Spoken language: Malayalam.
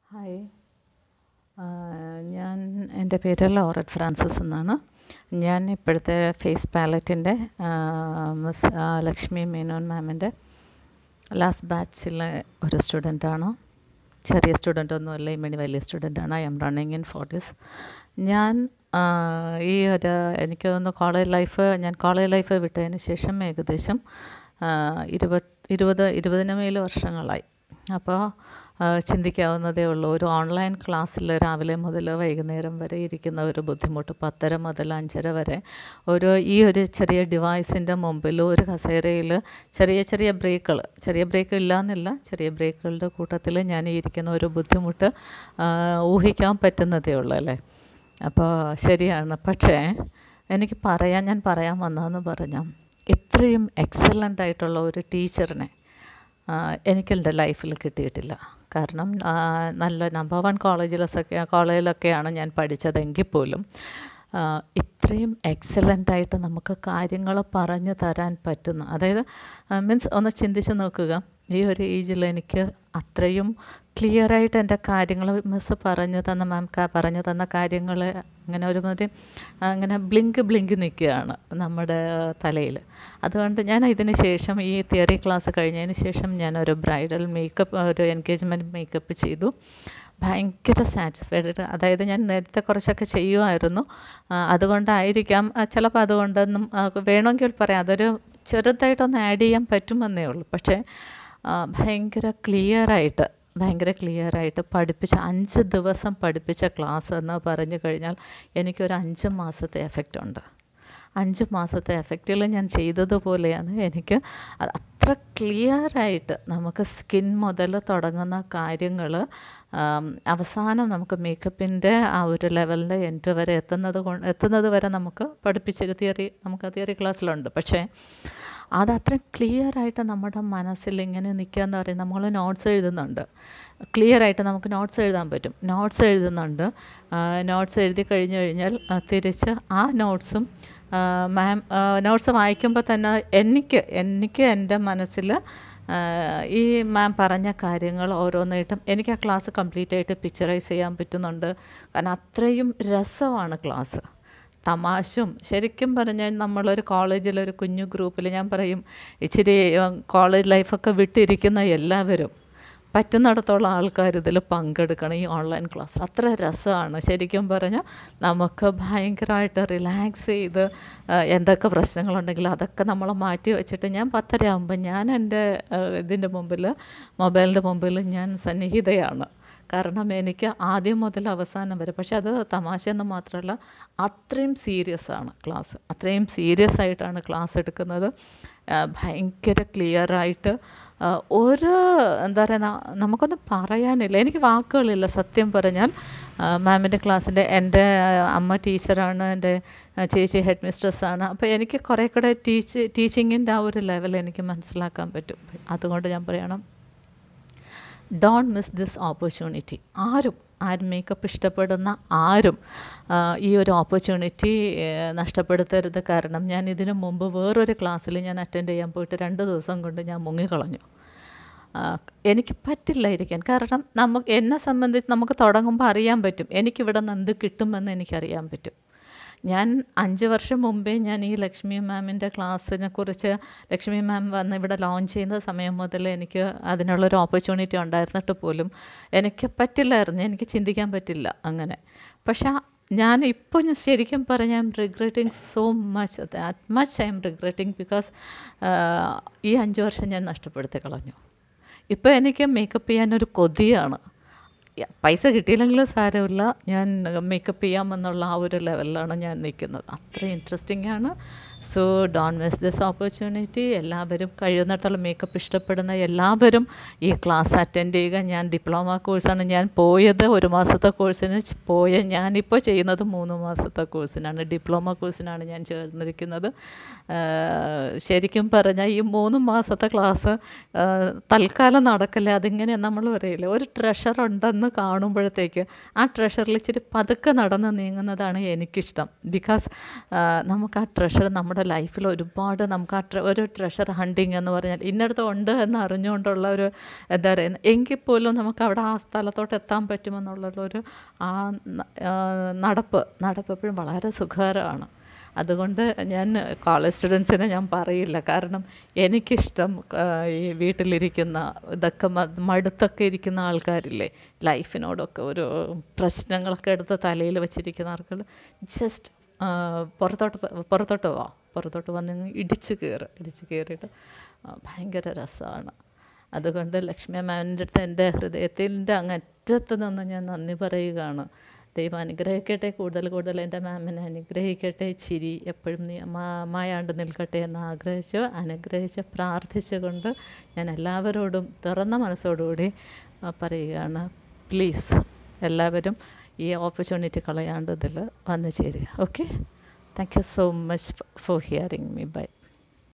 ഹായ് ഞാൻ എൻ്റെ പേര് ലോററ്റ് ഫ്രാൻസിസ് എന്നാണ് ഞാൻ ഇപ്പോഴത്തെ ഫേസ് പാലറ്റിൻ്റെ മിസ് ലക്ഷ്മി മേനോൻ മാമിൻ്റെ ലാസ്റ്റ് ബാച്ചിലെ ഒരു സ്റ്റുഡൻ്റാണ് ചെറിയ സ്റ്റുഡൻ്റ് ഒന്നുമല്ല ഈ മണി വലിയ സ്റ്റുഡൻ്റാണ് I'm running in forties ഞാൻ ഈ ഒരു എനിക്ക് തോന്നുന്നു കോളേജ് ലൈഫ് ഞാൻ കോളേജ് ലൈഫ് വിട്ടതിന് ശേഷം ഏകദേശം ഇരുപത് ഇരുപത് ഇരുപതിന് മേൽ വർഷങ്ങളായി അപ്പോൾ ചിന്തിക്കാവുന്നതേ ഉള്ളൂ ഒരു ഓൺലൈൻ ക്ലാസ്സിൽ രാവിലെ മുതൽ വൈകുന്നേരം വരെ ഇരിക്കുന്ന ഒരു ബുദ്ധിമുട്ട് പത്തര മുതൽ അഞ്ചര വരെ ഒരു ഈ ഒരു ചെറിയ ഡിവൈസിൻ്റെ മുമ്പിൽ ഒരു കസേരയിൽ ചെറിയ ചെറിയ ബ്രേക്കുകൾ ചെറിയ ബ്രേക്ക് ഇല്ല എന്നില്ല ചെറിയ ബ്രേക്കുകളുടെ കൂട്ടത്തിൽ ഞാൻ ഈ ഇരിക്കുന്ന ഒരു ബുദ്ധിമുട്ട് ഊഹിക്കാൻ പറ്റുന്നതേ ഉള്ളൂ അല്ലേ അപ്പോൾ ശരിയാണ് പക്ഷേ എനിക്ക് പറയാൻ ഞാൻ പറയാൻ വന്നതെന്ന് പറഞ്ഞാൽ ഇത്രയും എക്സലൻ്റ് ആയിട്ടുള്ള ഒരു ടീച്ചറിനെ എനിക്ക് എൻ്റെ ലൈഫിൽ കിട്ടിയിട്ടില്ല കാരണം നല്ല നമ്പർ വൺ കോളേജിലൊക്കെ കോളേജിലൊക്കെയാണ് ഞാൻ പഠിച്ചതെങ്കിൽ പോലും ഇത്രയും എക്സലൻ്റ് ആയിട്ട് നമുക്ക് കാര്യങ്ങൾ പറഞ്ഞു തരാൻ പറ്റുന്ന അതായത് മീൻസ് ഒന്ന് ചിന്തിച്ച് നോക്കുക ഈ ഒരു ഏജിൽ എനിക്ക് അത്രയും ക്ലിയറായിട്ട് എൻ്റെ കാര്യങ്ങൾ മിസ്സ് പറഞ്ഞു തന്ന മാം പറഞ്ഞു തന്ന കാര്യങ്ങൾ അങ്ങനെ ഒരുമാതിരി അങ്ങനെ ബ്ലിങ്ക് ബ്ലിങ്ക് നിൽക്കുകയാണ് നമ്മുടെ തലയിൽ അതുകൊണ്ട് ഞാൻ ഇതിന് ശേഷം ഈ തിയറി ക്ലാസ് കഴിഞ്ഞതിന് ശേഷം ഞാനൊരു ബ്രൈഡൽ മേക്കപ്പ് ഒരു എൻഗേജ്മെൻറ്റ് മേക്കപ്പ് ചെയ്തു ഭയങ്കര സാറ്റിസ്ഫൈഡ് അതായത് ഞാൻ നേരത്തെ കുറച്ചൊക്കെ ചെയ്യുമായിരുന്നു അതുകൊണ്ടായിരിക്കാം ചിലപ്പോൾ അതുകൊണ്ടൊന്നും വേണമെങ്കിൽ പറയാം അതൊരു ചെറുതായിട്ടൊന്ന് ആഡ് ചെയ്യാൻ പറ്റുമെന്നേ ഉള്ളൂ പക്ഷേ ഭയങ്കര ക്ലിയറായിട്ട് ഭയങ്കര ക്ലിയറായിട്ട് പഠിപ്പിച്ച അഞ്ച് ദിവസം പഠിപ്പിച്ച ക്ലാസ് എന്ന് പറഞ്ഞു കഴിഞ്ഞാൽ എനിക്കൊരു അഞ്ച് മാസത്തെ എഫക്റ്റ് ഉണ്ട് അഞ്ച് മാസത്തെ എഫക്റ്റുകൾ ഞാൻ ചെയ്തതുപോലെയാണ് എനിക്ക് അത്ര ക്ലിയറായിട്ട് നമുക്ക് സ്കിൻ മുതൽ തുടങ്ങുന്ന കാര്യങ്ങൾ അവസാനം നമുക്ക് മേക്കപ്പിൻ്റെ ആ ഒരു ലെവലിൻ്റെ എൻഡ് വരെ എത്തുന്നത് കൊണ്ട് എത്തുന്നത് വരെ നമുക്ക് പഠിപ്പിച്ച തിയറി നമുക്ക് തിയറി ക്ലാസ്സിലുണ്ട് പക്ഷേ അത് അത്രയും ക്ലിയറായിട്ട് നമ്മുടെ മനസ്സിൽ ഇങ്ങനെ നിൽക്കുക എന്ന് പറയുന്നത് നമ്മൾ നോട്ട്സ് എഴുതുന്നുണ്ട് ക്ലിയറായിട്ട് നമുക്ക് നോട്ട്സ് എഴുതാൻ പറ്റും നോട്ട്സ് എഴുതുന്നുണ്ട് നോട്ട്സ് എഴുതി കഴിഞ്ഞ് കഴിഞ്ഞാൽ തിരിച്ച് ആ നോട്ട്സും മാം നോട്ട്സ് വായിക്കുമ്പോൾ തന്നെ എനിക്ക് എനിക്ക് എൻ്റെ മനസ്സിൽ ഈ മാം പറഞ്ഞ കാര്യങ്ങൾ ഓരോന്നായിട്ടും എനിക്ക് ആ ക്ലാസ് കംപ്ലീറ്റ് ആയിട്ട് പിക്ചറൈസ് ചെയ്യാൻ പറ്റുന്നുണ്ട് കാരണം അത്രയും രസമാണ് ക്ലാസ് തമാശയും ശരിക്കും പറഞ്ഞാൽ നമ്മളൊരു കോളേജിലൊരു കുഞ്ഞു ഗ്രൂപ്പിൽ ഞാൻ പറയും ഇച്ചിരി കോളേജ് ലൈഫൊക്കെ വിട്ടിരിക്കുന്ന എല്ലാവരും പറ്റുന്നിടത്തോളം ആൾക്കാർ ഇതിൽ പങ്കെടുക്കണം ഈ ഓൺലൈൻ ക്ലാസ് അത്ര രസമാണ് ശരിക്കും പറഞ്ഞാൽ നമുക്ക് ഭയങ്കരമായിട്ട് റിലാക്സ് ചെയ്ത് എന്തൊക്കെ പ്രശ്നങ്ങളുണ്ടെങ്കിലും അതൊക്കെ നമ്മൾ മാറ്റി വെച്ചിട്ട് ഞാൻ പത്തര ആകുമ്പോൾ ഞാൻ എൻ്റെ ഇതിൻ്റെ മുമ്പിൽ മൊബൈലിൻ്റെ മുമ്പിൽ ഞാൻ സന്നിഹിതയാണ് കാരണം എനിക്ക് ആദ്യം മുതൽ അവസാനം വരെ പക്ഷെ അത് തമാശ എന്ന് മാത്രമല്ല അത്രയും സീരിയസ് ആണ് ക്ലാസ് അത്രയും സീരിയസ് ആയിട്ടാണ് ക്ലാസ് എടുക്കുന്നത് ഭയങ്കര ക്ലിയറായിട്ട് ഒരു എന്താ പറയുക നമുക്കൊന്നും പറയാനില്ല എനിക്ക് വാക്കുകളില്ല സത്യം പറഞ്ഞാൽ മാമിൻ്റെ ക്ലാസ്സിൻ്റെ എൻ്റെ അമ്മ ടീച്ചറാണ് എൻ്റെ ചേച്ചി ഹെഡ് മിസ്ട്രസ്സാണ് അപ്പോൾ എനിക്ക് കുറേ കൂടെ ടീച്ച് ടീച്ചിങ്ങിൻ്റെ ആ ഒരു ലെവൽ എനിക്ക് മനസ്സിലാക്കാൻ പറ്റും അതുകൊണ്ട് ഞാൻ പറയണം ഡോൺ മിസ് ദിസ് ഓപ്പർച്യൂണിറ്റി ആരും ആരും മേക്കപ്പ് ഇഷ്ടപ്പെടുന്ന ആരും ഈ ഒരു ഓപ്പർച്യൂണിറ്റി നഷ്ടപ്പെടുത്തരുത് കാരണം ഞാൻ ഇതിനു മുമ്പ് വേറൊരു ക്ലാസ്സിൽ ഞാൻ അറ്റൻഡ് ചെയ്യാൻ പോയിട്ട് രണ്ട് ദിവസം കൊണ്ട് ഞാൻ മുങ്ങിക്കളഞ്ഞു എനിക്ക് പറ്റില്ല ഇരിക്കാൻ കാരണം നമുക്ക് എന്നെ സംബന്ധിച്ച് നമുക്ക് തുടങ്ങുമ്പോൾ അറിയാൻ പറ്റും എനിക്കിവിടെ നിന്ന് എന്ത് കിട്ടുമെന്ന് എനിക്കറിയാൻ പറ്റും ഞാൻ അഞ്ച് വർഷം മുമ്പേ ഞാൻ ഈ ലക്ഷ്മി മാമിൻ്റെ ക്ലാസ്സിനെ കുറിച്ച് ലക്ഷ്മി മാം വന്ന് ഇവിടെ ലോഞ്ച് ചെയ്യുന്ന സമയം മുതൽ എനിക്ക് അതിനുള്ളൊരു ഓപ്പർച്യൂണിറ്റി ഉണ്ടായിരുന്നിട്ട് പോലും എനിക്ക് പറ്റില്ലായിരുന്നു എനിക്ക് ചിന്തിക്കാൻ പറ്റില്ല അങ്ങനെ പക്ഷേ ഞാൻ ഇപ്പോൾ ഞാൻ ശരിക്കും പറഞ്ഞാൽ I am regretting so much that much I am regretting because ഈ അഞ്ച് വർഷം ഞാൻ നഷ്ടപ്പെടുത്തി കളഞ്ഞു ഇപ്പോൾ എനിക്ക് മേക്കപ്പ് ചെയ്യാനൊരു കൊതിയാണ് പൈസ കിട്ടിയില്ലെങ്കിലും സാരമില്ല ഞാൻ മേക്കപ്പ് ചെയ്യാമെന്നുള്ള ആ ഒരു ലെവലിലാണ് ഞാൻ നിൽക്കുന്നത് അത്ര ഇൻട്രസ്റ്റിംഗ് ആണ് so don't miss this opportunity എല്ലാവരും കഴിയുന്നിടത്തോളം മേക്കപ്പ് ഇഷ്ടപ്പെടുന്ന എല്ലാവരും ഈ ക്ലാസ് അറ്റൻഡ് ചെയ്യുക ഞാൻ ഡിപ്ലോമ കോഴ്സാണ് ഞാൻ പോയത് ഒരു മാസത്തെ കോഴ്സിന് പോയ ഞാനിപ്പോൾ ചെയ്യുന്നത് മൂന്ന് മാസത്തെ കോഴ്സിനാണ് ഡിപ്ലോമ കോഴ്സിനാണ് ഞാൻ ചേർന്നിരിക്കുന്നത് ശരിക്കും പറഞ്ഞാൽ ഈ മൂന്ന് മാസത്തെ ക്ലാസ് തൽക്കാലം നടക്കില്ല അതിങ്ങനെ നമ്മൾ പറയില്ല ഒരു ട്രഷർ ഉണ്ടെന്ന് നടന്ന് കാണുമ്പോഴത്തേക്ക് ആ ട്രഷറിൽ ഇച്ചിരി പതുക്കെ നടന്ന് നീങ്ങുന്നതാണ് എനിക്കിഷ്ടം ബിക്കോസ് നമുക്ക് ആ ട്രഷർ നമ്മുടെ ലൈഫിൽ ഒരുപാട് നമുക്ക് ആ ട്ര ഒരു ട്രഷർ ഹണ്ടിങ് എന്ന് പറഞ്ഞാൽ ഇന്നടത്ത് ഉണ്ട് എന്ന് അറിഞ്ഞുകൊണ്ടുള്ള ഒരു എന്താ പറയുക എങ്കിൽ പോലും നമുക്ക് അവിടെ ആ സ്ഥലത്തോട്ട് എത്താൻ പറ്റുമെന്നുള്ളൊരു ആ ന- ആ, നടപ്പ് നടപ്പ് എപ്പോഴും വളരെ സുഖകരമാണ് അതുകൊണ്ട് ഞാൻ കോളേജ് സ്റ്റുഡൻസിനെ ഞാൻ പറയില്ല കാരണം എനിക്കിഷ്ടം ആ, ഈ വീട്ടിലിരിക്കുന്ന ഇതൊക്കെ മ- മടുത്തൊക്കെ ഇരിക്കുന്ന ആൾക്കാരില്ലേ ലൈഫിനോടൊക്കെ ഒരു പ്രശ്നങ്ങളൊക്കെ എടുത്ത് തലയിൽ വെച്ചിരിക്കുന്ന ആൾക്കാർ ജസ്റ്റ് പുറത്തോട്ട് പോ- പുറത്തോട്ട് പോവാം പുറത്തോട്ട് വന്ന് ഇടിച്ചു കയറുക ഇടിച്ചു കയറിയിട്ട് ആ, ഭയങ്കര രസമാണ് അതുകൊണ്ട് ലക്ഷ്മി മാമിൻ്റെ അടുത്ത് എൻ്റെ ഹൃദയത്തിൻ്റെ അങ്ങറ്റത്ത് നിന്ന് ഞാൻ നന്ദി പറയുകയാണ് ദൈവം അനുഗ്രഹിക്കട്ടെ കൂടുതൽ കൂടുതൽ എൻ്റെ മാമിനെ അനുഗ്രഹിക്കട്ടെ ചിരി എപ്പോഴും നീ മാ- മായാണ്ട് നിൽക്കട്ടെ എന്ന് ആഗ്രഹിച്ചു അനുഗ്രഹിച്ച് പ്രാർത്ഥിച്ചുകൊണ്ട് ഞാൻ എല്ലാവരോടും തുറന്ന മനസ്സോടുകൂടി ആ, പറയുകയാണ് പ്ലീസ് എല്ലാവരും ഈ ഓപ്പർച്യൂണിറ്റി കളയാണ്ട് ഇതിൽ വന്നു ചേരുക okay thank you so much for hearing me by